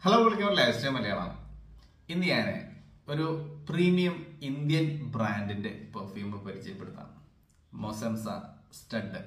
hello വിളിക്കുമ്പോൾ last Malayalam ഇന്ന് ഞാൻ ഒരു പ്രീമിയം ഇന്ത്യൻ ബ്രാൻഡിന്റെ പെർഫ്യൂം പരിചയപ്പെടുത്താം മൊസംസ സ്റ്റഡ്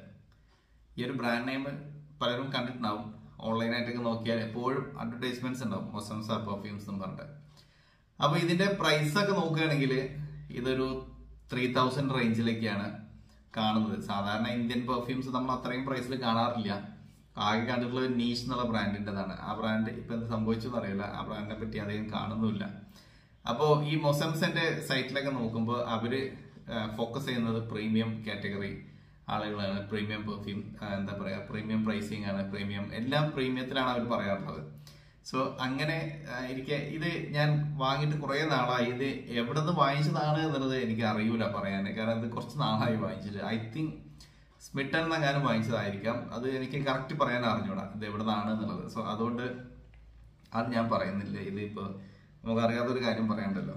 ഈ ഒരു ബ്രാൻഡ് നെയിം പലരും കണ്ടിട്ടുണ്ടാവും ഓൺലൈനായിട്ടൊക്കെ നോക്കിയാൽ എപ്പോഴും അഡ്വർടൈസ്മെന്റ്സ് ഉണ്ടാവും മൊസംസ പെർഫ്യൂംസ് എന്ന് പറഞ്ഞിട്ട് അപ്പൊ ഇതിന്റെ പ്രൈസ് ഒക്കെ നോക്കുകയാണെങ്കിൽ ഇതൊരു ത്രീ തൗസൻഡ് റേഞ്ചിലേക്കാണ് കാണുന്നത് സാധാരണ ഇന്ത്യൻ പെർഫ്യൂംസ് നമ്മൾ അത്രയും പ്രൈസിൽ കാണാറില്ല ആകെ കണ്ടിട്ടുള്ള ഒരു നീഷ് എന്നുള്ള ബ്രാൻഡിൻ്റെതാണ് ആ ബ്രാൻഡ് ഇപ്പൊ എന്ത് സംഭവിച്ചെന്ന് അറിയില്ല ആ ബ്രാൻഡിനെ പറ്റി അധികം കാണുന്നുമില്ല അപ്പോൾ ഈ മൊസംസിന്റെ സൈറ്റിലൊക്കെ നോക്കുമ്പോൾ അവര് ഫോക്കസ് ചെയ്യുന്നത് പ്രീമിയം കാറ്റഗറി ആളുകളാണ് പ്രീമിയം പെർഫ്യൂം എന്താ പറയാ പ്രീമിയം പ്രൈസിങ് ആണ് പ്രീമിയം എല്ലാം പ്രീമിയത്തിലാണ് അവർ പറയാറുള്ളത് സോ അങ്ങനെ ആ, എനിക്ക് ഇത് ഞാൻ വാങ്ങിയിട്ട് കുറേ നാളായി ഇത് എവിടെ നിന്ന് വാങ്ങിച്ചതാണ് എന്നുള്ളത് എനിക്ക് അറിയൂല പറയാൻ കാരണം ഇത് കുറച്ച് നാളായി വാങ്ങിച്ചിട്ട് ഐ തിങ്ക് സ്മിട്ടൺ എന്നെങ്ങാനും വാങ്ങിച്ചതായിരിക്കാം അത് എനിക്ക് കറക്റ്റ് പറയാൻ അറിഞ്ഞൂടാ ഇത് എവിടെ നിന്നാണ് എന്നുള്ളത് സോ അതുകൊണ്ട് അത് ഞാൻ പറയുന്നില്ല ഇത് ഇപ്പോൾ നമുക്കറിയാത്തൊരു കാര്യം പറയണ്ടല്ലോ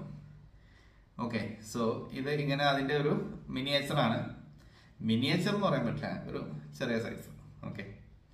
ഓക്കെ സോ ഇത് ഇങ്ങനെ അതിന്റെ ഒരു മിനിയേച്ചർ ആണ് മിനിയേച്ചർ എന്ന് പറയാൻ പറ്റില്ല ഒരു ചെറിയ സൈസ് ഓക്കെ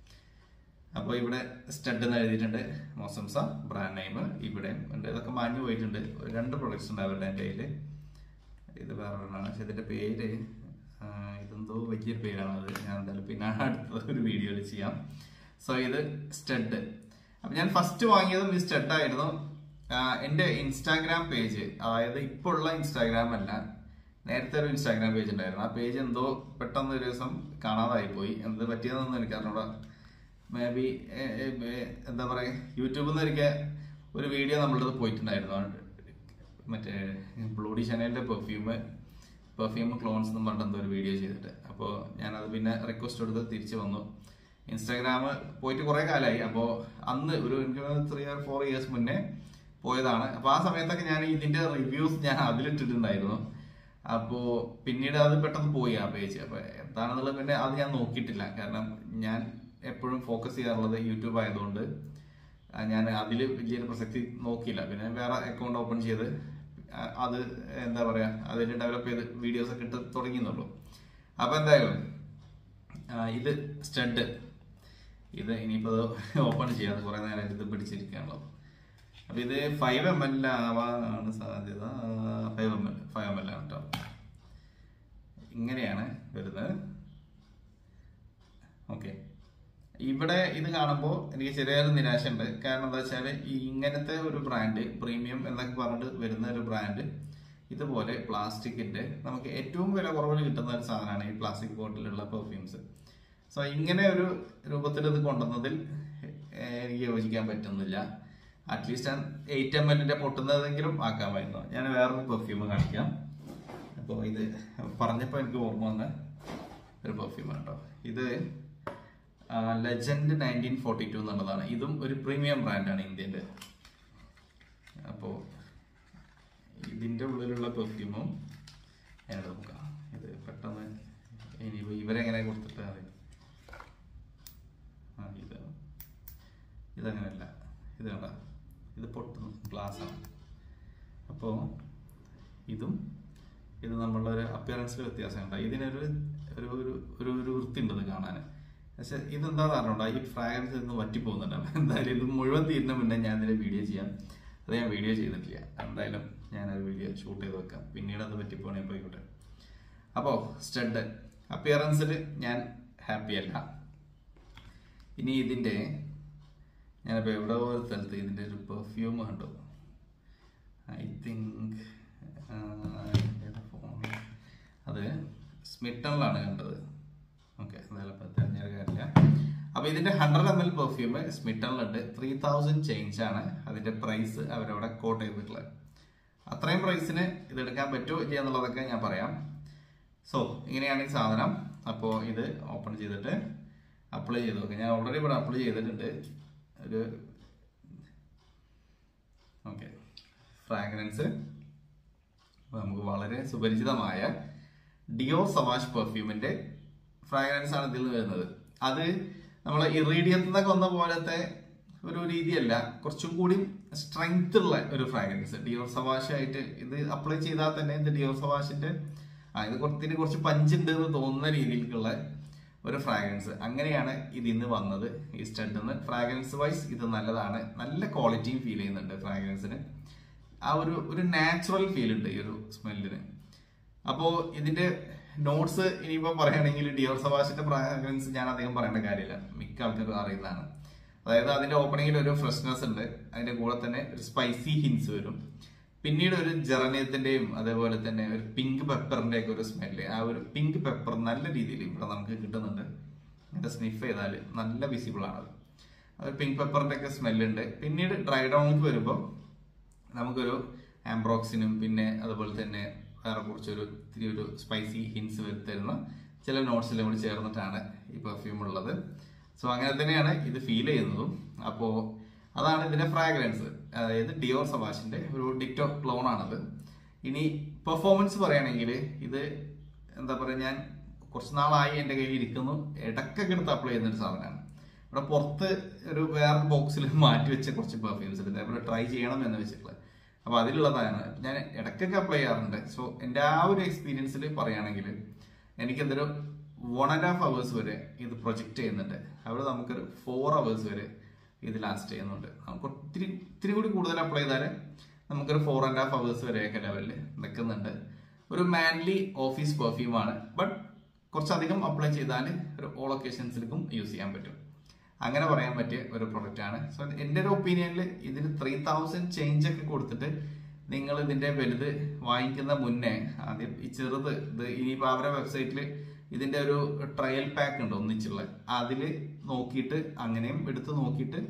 അപ്പോൾ ഇവിടെ സ്റ്റഡ് എന്ന് എഴുതിയിട്ടുണ്ട് മോസംസ ബ്രാൻഡ് നെയിം ഇവിടെ ഉണ്ട് ഇതൊക്കെ മാഞ്ഞു പോയിട്ടുണ്ട് ഒരു രണ്ട് പ്രൊഡക്ട്സ് ഉണ്ട് അവരുടെ എൻ്റെ കയ്യിൽ ഇത് വേറെ ഒരെണ്ണമാണ് പക്ഷെ ഇതിന്റെ പേര് ആ, ഇതെന്തോ വലിയൊരു പേരാണ് അത് ഞാൻ എന്തായാലും പിന്നെ അടുത്ത ഒരു വീഡിയോയിൽ ചെയ്യാം സോ ഇത് സ്റ്റഡ് അപ്പൊ ഞാൻ ഫസ്റ്റ് വാങ്ങിയതും ഈ സ്റ്റഡ് ആയിരുന്നു ആ, എന്റെ ഇൻസ്റ്റാഗ്രാം പേജ് അതായത് ഇപ്പോൾ ഉള്ള ഇൻസ്റ്റാഗ്രാം അല്ല നേരത്തെ ഒരു ഇൻസ്റ്റാഗ്രാം പേജ് ഉണ്ടായിരുന്നു ആ പേജ് എന്തോ പെട്ടെന്ന് ഒരു ദിവസം കാണാതായി പോയി എന്ത് പറ്റിയതെന്നൊന്നും എനിക്ക് അറിഞ്ഞൂടാ മേ ബി എന്താ പറയാ യൂട്യൂബിൽ നിന്ന് ഒരിക്കൽ ഒരു വീഡിയോ നമ്മളുടെ പോയിട്ടുണ്ടായിരുന്നു ആ മറ്റേ ബ്ലൂഡി ചാനലിന്റെ പെർഫ്യൂം പെർഫ്യൂം ക്ലോൺസ് എന്ന് പറഞ്ഞിട്ട് എന്തോ ഒരു വീഡിയോ ചെയ്തിട്ട് അപ്പോൾ ഞാനത് പിന്നെ റിക്വസ്റ്റ് കൊടുത്ത് തിരിച്ചു വന്നു ഇൻസ്റ്റാഗ്രാം പോയിട്ട് കുറെ കാലമായി അപ്പോൾ അന്ന് ഒരു എനിക്ക് ത്രീ ഓർ ഫോർ ഇയേഴ്സ് മുന്നേ പോയതാണ് അപ്പോൾ ആ സമയത്തൊക്കെ ഞാൻ ഇതിന്റെ റിവ്യൂസ് ഞാൻ അതിലിട്ടിട്ടുണ്ടായിരുന്നു അപ്പോൾ പിന്നീട് അത് പെട്ടെന്ന് പോയി ആ പേജ് അപ്പോൾ എന്താണെന്നുള്ളത് പിന്നെ അത് ഞാൻ നോക്കിയിട്ടില്ല കാരണം ഞാൻ എപ്പോഴും ഫോക്കസ് ചെയ്യാറുള്ളത് യൂട്യൂബ് ആയതുകൊണ്ട് ആ, ഞാൻ അതിൽ വലിയൊരു പ്രസക്തി നോക്കിയില്ല പിന്നെ വേറെ അക്കൗണ്ട് ഓപ്പൺ ചെയ്ത് ആ, അത് എന്താ പറയാ അതിൽ ഡെവലപ്പ് ചെയ്ത് വീഡിയോസ് ഒക്കെ ഇട്ട് തുടങ്ങിയെന്നുള്ളൂ അപ്പൊ എന്തായാലും ആ, ഇത് സ്റ്റഡ് ഇത് ഇനിയിപ്പോ ഓപ്പൺ ചെയ്യാതെ കുറെ നേരം ഇത് പിടിച്ചിരിക്കുകയാണല്ലോ അപ്പൊ ഇത് ഫൈവ് എം എൽ ആവാനാണ് സാധ്യത five M L five M L ആണ് കേട്ടോ ഇങ്ങനെയാണ് വരുന്നത് ഓക്കെ ഇവിടെ ഇത് കാണുമ്പോൾ എനിക്ക് ചെറിയൊരു നിരാശയുണ്ട് കാരണം എന്താ വെച്ചാൽ ഈ ഇങ്ങനത്തെ ഒരു ബ്രാൻഡ് പ്രീമിയം എന്നൊക്കെ പറഞ്ഞിട്ട് വരുന്ന ഒരു ബ്രാൻഡ് ഇതുപോലെ പ്ലാസ്റ്റിക്കിന്റെ നമുക്ക് ഏറ്റവും വില കുറവിൽ കിട്ടുന്ന ഒരു സാധനമാണ് ഈ പ്ലാസ്റ്റിക് ബോട്ടിലുള്ള പെർഫ്യൂംസ് സോ ഇങ്ങനെ ഒരു രൂപത്തിൽ ഇത് കൊണ്ടുവന്നതിൽ ഏഹ്, എനിക്ക് യോജിക്കാൻ പറ്റുന്നില്ല അറ്റ്ലീസ്റ്റ് എയ്റ്റ് എം എല്ലിന്റെ പൊട്ടുന്നതെങ്കിലും ആക്കാമായിരുന്നു ഞാൻ വേറൊരു പെർഫ്യൂം കാണിക്കാം അപ്പോൾ ഇത് പറഞ്ഞപ്പോൾ എനിക്ക് ഓർമ്മ വന്ന ഒരു പെർഫ്യൂമാണ് കേട്ടോ ഇത് ലെജൻഡ് നയൻറ്റീൻ ഫോർട്ടി ടു എന്നുള്ളതാണ് ഇതും ഒരു പ്രീമിയം ബ്രാൻഡാണ് ഇന്ത്യൻ്റെ അപ്പോൾ ഇതിൻ്റെ ഉള്ളിലുള്ള പെർഫ്യൂമും ഞാൻ നോക്കാം ഇത് പെട്ടെന്ന് ഇനിയിപ്പോൾ ഇവരെങ്ങനെ കൊടുത്തിട്ട് അറിയാം ആ ഇത് ഇതങ്ങനെയല്ല ഇത് കണ്ട ഇത് പൊട്ടുന്നു ഗ്ലാസ് ആണ് അപ്പോൾ ഇതും ഇത് നമ്മളുടെ ഒരു അപ്പിയറൻസിൽ വ്യത്യാസം ഉണ്ട് ഇതിനൊരു ഒരു ഒരു ഒരു ഒരു വൃത്തി ഉണ്ട് ഇത് കാണാൻ പക്ഷെ ഇതെന്താന്ന് അറിഞ്ഞൂടാ ഈ ഫ്രാഗ്രൻസ് ഇന്ന് വറ്റിപ്പോകുന്നുണ്ട് അപ്പൊ എന്തായാലും ഇത് മുഴുവൻ തീരുന്ന മുന്നേ ഞാൻ ഇതിന്റെ വീഡിയോ ചെയ്യാം അത് ഞാൻ വീഡിയോ ചെയ്തിട്ടില്ല എന്തായാലും ഞാൻ അത് വീഡിയോ ഷൂട്ട് ചെയ്ത് വെക്കാം പിന്നീട് അത് പറ്റിപ്പോണേ പോയിക്കോട്ടെ അപ്പോൾ സ്റ്റഡ് അപ്പിയറൻസിൽ ഞാൻ ഹാപ്പി അല്ല ഇനി ഇതിന്റെ ഞാനിപ്പോൾ എവിടെ ഒരു സ്ഥലത്ത് ഇതിന്റെ ഒരു പെർഫ്യൂം കണ്ടു ഐ തിങ്ക് അത് സ്മിട്ടണിലാണ് കണ്ടത് ഓക്കെ എന്തായാലും ഇപ്പൊ തിരഞ്ഞെടുക്കാൻ കാര്യമില്ല അപ്പൊ ഇതിന്റെ ഹൺഡ്രഡ് എം എൽ പെർഫ്യൂം സ്മിട്ടണിലുണ്ട് ത്രീ തൗസൻഡ് ചേഞ്ച് ആണ് അതിന്റെ പ്രൈസ് അവരവിടെ കോട്ട് ചെയ്തിട്ടുള്ളത് അത്രയും പ്രൈസിന് ഇത് എടുക്കാൻ പറ്റുമോ ഇല്ല എന്നുള്ളതൊക്കെ ഞാൻ പറയാം സോ ഇങ്ങനെയാണ് ഈ സാധനം അപ്പോൾ ഇത് ഓപ്പൺ ചെയ്തിട്ട് അപ്ലൈ ചെയ്ത് നോക്കാം ഞാൻ ഓൾറെഡി ഇവിടെ അപ്ലൈ ചെയ്തിട്ടുണ്ട് ഒരു ഓക്കെ ഫ്രാഗ്രൻസ് നമുക്ക് വളരെ സുപരിചിതമായ ഡിയോ സവാഷ് പെർഫ്യൂമിന്റെ ഫ്രാഗ്രൻസ് ആണ് ഇതിൽ നിന്ന് വരുന്നത് അത് നമ്മളെ ഇറീഡിയത്തിൽ നിന്നൊക്കെ വന്ന പോലത്തെ ഒരു രീതിയല്ല കുറച്ചും കൂടി സ്ട്രെങ്ത് ഉള്ള ഒരു ഫ്രാഗ്രൻസ് ഡിയോർ സവാഷ് ആയിട്ട് ഇത് അപ്ലൈ ചെയ്താൽ തന്നെ ഇത് ഡിയോർ സവാഷിന്റെ ആ ഇത് കുറത്തിന് കുറച്ച് പഞ്ച് ഉണ്ട് എന്ന് തോന്നുന്ന രീതിയിലുള്ള ഒരു ഫ്രാഗ്രൻസ് അങ്ങനെയാണ് ഇത് ഇന്ന് വന്നത് ഈ സ്റ്റഡിന്ന് ഫ്രാഗ്രൻസ് വൈസ് ഇത് നല്ലതാണ് നല്ല ക്വാളിറ്റിയും ഫീൽ ചെയ്യുന്നുണ്ട് ഫ്രാഗ്രൻസിന് ആ ഒരു ഒരു നാച്ചുറൽ ഫീൽ ഉണ്ട് ഈ ഒരു സ്മെല്ലിന് അപ്പോൾ ഇതിന്റെ നോട്ട്സ് ഇനിയിപ്പോൾ പറയുകയാണെങ്കിൽ ഡിയോർ സവാഷിന്റെ ഫ്രാഗ്രൻസ് ഞാൻ അധികം പറയേണ്ട കാര്യമില്ല മിക്ക ആൾക്കാരും അറിയുന്നതാണ് അതായത് അതിന്റെ ഓപ്പണിങ്ങിൽ ഒരു ഫ്രഷ്നെസ് ഉണ്ട് അതിന്റെ കൂടെ തന്നെ ഒരു സ്പൈസി ഹിൻസ് വരും പിന്നീട് ഒരു ജെറനിയത്തിന്റെയും അതേപോലെ തന്നെ ഒരു പിങ്ക് പെപ്പറിന്റെ ഒക്കെ ഒരു സ്മെല്ല് ആ ഒരു പിങ്ക് പെപ്പർ നല്ല രീതിയിൽ ഇവിടെ നമുക്ക് കിട്ടുന്നുണ്ട് എന്നിട്ട് സ്നിഫ് ചെയ്താൽ നല്ല വിസിബിൾ ആണത് ഒരു പിങ്ക് പെപ്പറിന്റെ ഒക്കെ സ്മെല്ലുണ്ട് പിന്നീട് ഡ്രൈ ഡൗണിലേക്ക് വരുമ്പോൾ നമുക്കൊരു ആംബ്രോക്സിനും പിന്നെ അതുപോലെ തന്നെ വേറെ കുറച്ചൊരു ഇത്തിരി ഒരു സ്പൈസി ഹിൻസ് വരുത്തരുന്ന ചില നോട്ട്സിലും കൂടി ചേർന്നിട്ടാണ് ഈ പെർഫ്യൂം ഉള്ളത് സോ അങ്ങനെ തന്നെയാണ് ഇത് ഫീൽ ചെയ്യുന്നതും അപ്പോൾ അതാണ് ഇതിന്റെ ഫ്രാഗ്രൻസ് അതായത് ഡിയോർ സവാഷിന്റെ ഒരു ഡിക്ടോ ക്ലോൺ ആണത് ഇനി പെർഫോമൻസ് പറയുകയാണെങ്കിൽ ഇത് എന്താ പറയുക ഞാൻ കുറച്ച് നാളായി എൻ്റെ കയ്യിൽ ഇരിക്കുന്നു ഇടയ്ക്കൊക്കെ എടുത്ത് അപ്ലൈ ചെയ്യുന്ന ഒരു സാധനമാണ് ഇവിടെ പുറത്ത് ഒരു വേറെ ബോക്സിൽ മാറ്റി വെച്ച കുറച്ച് പെർഫ്യൂംസ് ഉണ്ട് അതേപോലെ ട്രൈ ചെയ്യണം എന്ന് വെച്ചിട്ടുള്ളത് അപ്പൊ അതിലുള്ളതാണ് ഞാൻ ഇടയ്ക്കൊക്കെ അപ്ലൈ ചെയ്യാറുണ്ട് സോ എൻ്റെ ആ ഒരു എക്സ്പീരിയൻസിൽ പറയുകയാണെങ്കിൽ എനിക്കെന്തൊരു വൺ ആൻഡ് ഹാഫ് അവേഴ്സ് വരെ ഇത് പ്രൊജക്റ്റ് ചെയ്യുന്നുണ്ട് അവിടെ നമുക്കൊരു ഫോർ അവേഴ്സ് വരെ ഇത് ലാസ്റ്റ് ചെയ്യുന്നുണ്ട് നമുക്ക് ഒത്തിരി ഇത്തിരി കൂടി കൂടുതൽ അപ്ലൈ ചെയ്താൽ നമുക്കൊരു ഫോർ ആൻഡ് ഹാഫ് അവേഴ്സ് വരെയൊക്കെ ലെവലിൽ നിൽക്കുന്നുണ്ട് ഒരു മാൻലി ഓഫീസ് പെർഫ്യൂമാണ് ബട്ട് കുറച്ചധികം അപ്ലൈ ചെയ്താൽ ഒരു ഓൾ ഒക്കേഷൻസിലേക്കും യൂസ് ചെയ്യാൻ പറ്റും അങ്ങനെ പറയാൻ പറ്റിയ ഒരു പ്രൊഡക്റ്റ് ആണ് സോ എൻ്റെ ഒരു ഒപ്പീനിയനിൽ ഇതിന് ത്രീ തൗസൻഡ് ചേഞ്ച് ഒക്കെ കൊടുത്തിട്ട് നിങ്ങൾ ഇതിന്റെ വലുത് വാങ്ങിക്കുന്ന മുന്നേ ആദ്യം ഈ ചെറുത് ഇത് ഇനിയിപ്പോൾ അവരുടെ വെബ്സൈറ്റിൽ ഇതിന്റെ ഒരു ട്രയൽ പാക്ക് ഉണ്ട് ഒന്നിച്ചുള്ള അതിൽ നോക്കിയിട്ട് അങ്ങനെയും എടുത്ത് നോക്കിയിട്ട്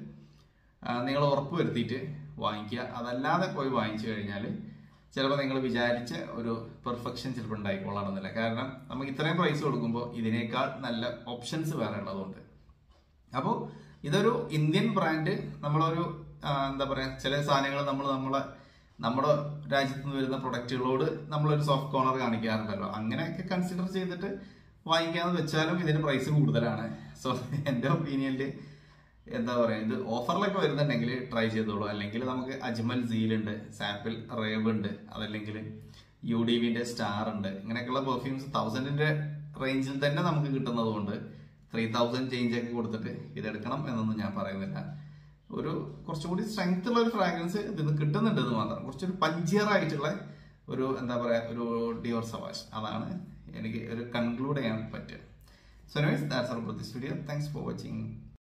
നിങ്ങൾ ഉറപ്പ് വരുത്തിയിട്ട് വാങ്ങിക്കുക അതല്ലാതെ പോയി വാങ്ങിച്ചു കഴിഞ്ഞാൽ ചിലപ്പോൾ നിങ്ങൾ വിചാരിച്ച ഒരു പെർഫെക്ഷൻ ചിലപ്പോൾ ഉണ്ടായിക്കൊള്ളണമെന്നില്ല കാരണം നമുക്ക് ഇത്രയും പ്രൈസ് കൊടുക്കുമ്പോൾ ഇതിനേക്കാൾ നല്ല ഓപ്ഷൻസ് വേറെ ഉള്ളതുകൊണ്ട് അപ്പോൾ ഇതൊരു ഇന്ത്യൻ ബ്രാൻഡ് നമ്മളൊരു ആ, എന്താ പറയാ ചില സാധനങ്ങൾ നമ്മൾ നമ്മളെ നമ്മുടെ രാജ്യത്ത് നിന്ന് വരുന്ന പ്രൊഡക്റ്റുകളോട് നമ്മളൊരു സോഫ്റ്റ് കോർണർ കാണിക്കാറുണ്ടല്ലോ അങ്ങനെയൊക്കെ കൺസിഡർ ചെയ്തിട്ട് വാങ്ങിക്കാന്ന് വെച്ചാലും ഇതിന് പ്രൈസ് കൂടുതലാണ് സോ എൻ്റെ ഒപ്പീനിയനിൽ എന്താ പറയാ ഇത് ഓഫറിലൊക്കെ വരുന്നുണ്ടെങ്കിൽ ട്രൈ ചെയ്തോളൂ അല്ലെങ്കിൽ നമുക്ക് അജ്മൽ സീൽ ഉണ്ട് സാപ്പിൾ റേവ് ഉണ്ട് അതല്ലെങ്കിൽ യു ഡി വിന്റെ സ്റ്റാർ ഉണ്ട് ഇങ്ങനെയൊക്കെയുള്ള പെർഫ്യൂംസ് തൗസൻഡിന്റെ റേഞ്ചിൽ തന്നെ നമുക്ക് കിട്ടുന്നത് കൊണ്ട് ത്രീ തൗസൻഡ് ചേഞ്ച് ഒക്കെ കൊടുത്തിട്ട് ഇതെടുക്കണം എന്നൊന്നും ഞാൻ പറയുന്നില്ല ഒരു കുറച്ചുകൂടി സ്ട്രെങ്ത് ഉള്ള ഒരു ഫ്രാഗ്രൻസ് ഇതിന് കിട്ടുന്നുണ്ട് എന്ന് മാത്രം കുറച്ചൊരു പഞ്ചിയർ ആയിട്ടുള്ള ഒരു എന്താ പറയാ ഒരു ഡിയോർ സവാഷ് അതാണ് എനിക്ക് ഒരു കൺക്ലൂഡ് ചെയ്യാൻ പറ്റുക so that's all for this video thanks for watching